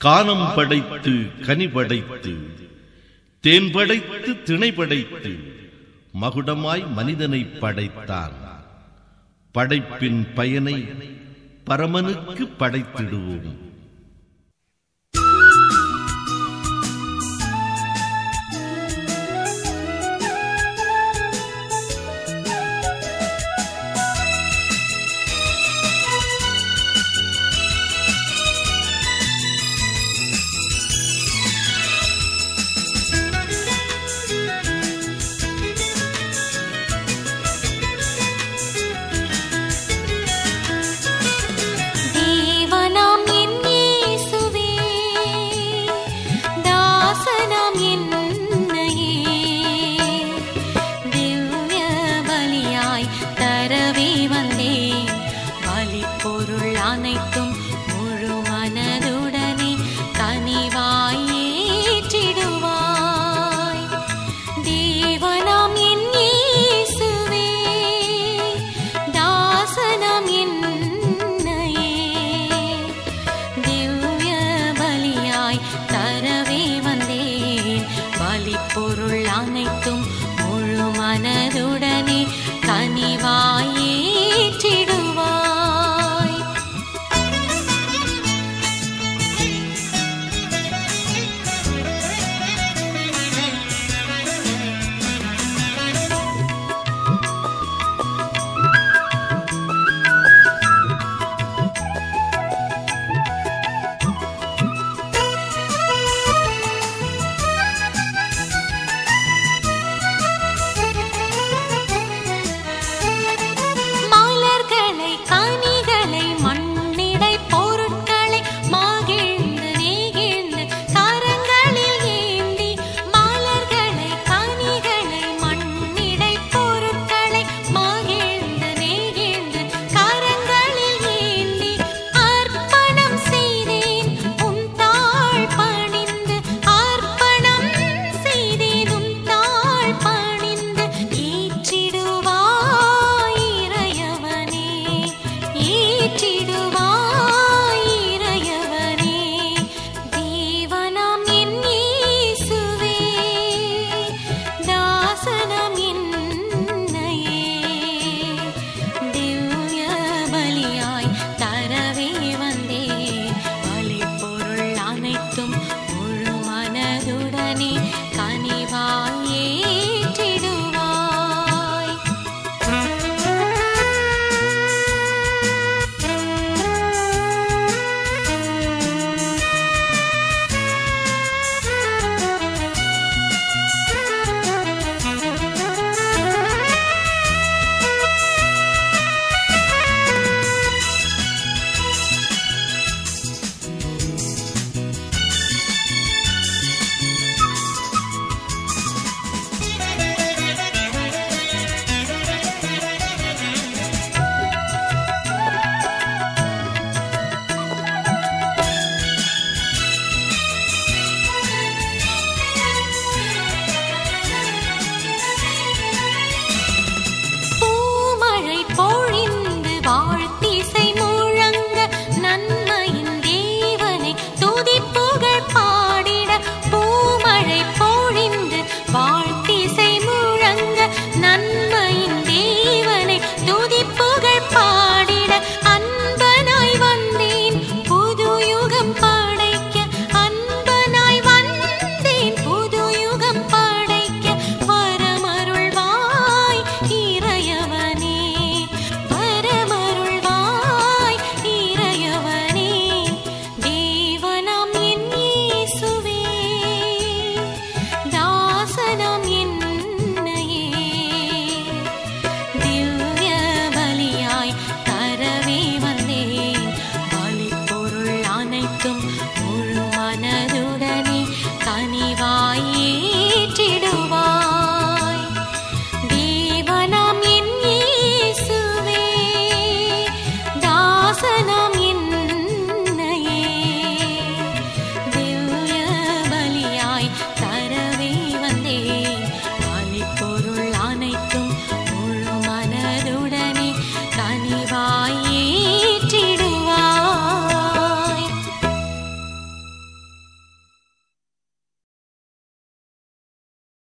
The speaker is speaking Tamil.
கானம் படைத்து கனி படைத்து தேன் படைத்து திணை படைத்து மகுடமாய் மனிதனை படைத்தான் படைப்பின் பயனை பரமனுக்கு படைத்திடுவோம் தேவனாம் என் இயேசுவே தாசனாம் என்னையே திவ்ய பலியாய் தரவே வந்தேன் பலிப்பொருள் அனைத்தும் முழு மனதுடனே கனிவாய் ஏற்றிடுவாய் தேவனாம் என் இயேசுவே தாசனாம் என்னையே திவ்ய பலியாய் தரவே வந்தேன் பலிப்பொருள் அனைத்தும் முழு மனதுடனே கனிவாய் ஏற்றிடுவாய் மலர்களை கனிகளை மண்ணிடை பொருட்களை மகிழ்ந்து நெகிழ்ந்து கரங்களில் ஏந்தி மலர்களை கனிகளை மண்ணிடை பொருட்களை மகிழ்ந்து நெகிழ்ந்து கரங்களில் ஏந்தி அர்ப்பணம் செய்தேன் உன் தாழ் பணிந்து அர்ப்பணம் செய்தேன் உன் தாழ் பணிந்து ஏற்றிடுவாய் இறையவனே ஏற்றிடுவாய் இறையவனே தேவனாம் என் இயேசுவே தாசனாம் என்னையே திவ்ய பலியாய் தரவே வந்தேன் பலிப்பொருள் அனைத்தும் முழு மனதுடனே கனிவாய் ஏற்றிடுவாய் பூமழை பொழிந்து வாழ்த்திசை முழங்க நன்மையின் தேவனை துதிப்புகழ் பாடிட பூமழை பொழிந்து வாழ்த்திசை முழங்க நன்மையின் தேவனை துதிப்புகழ் பாடிட அன்பனாய் வந்தேன் புது யுகம் படைக்க அன்பனாய் வந்தேன் புது யுகம் படைக்க வரமருள்வாய் இறையவனே வரமருள்வாய் இறையவனே தேவனாம் என் இயேசுவே தாசனாம் என்னையே திவ்ய பலியாய் தரவே வந்தேன் பலிப்பொருள் அனைத்தும்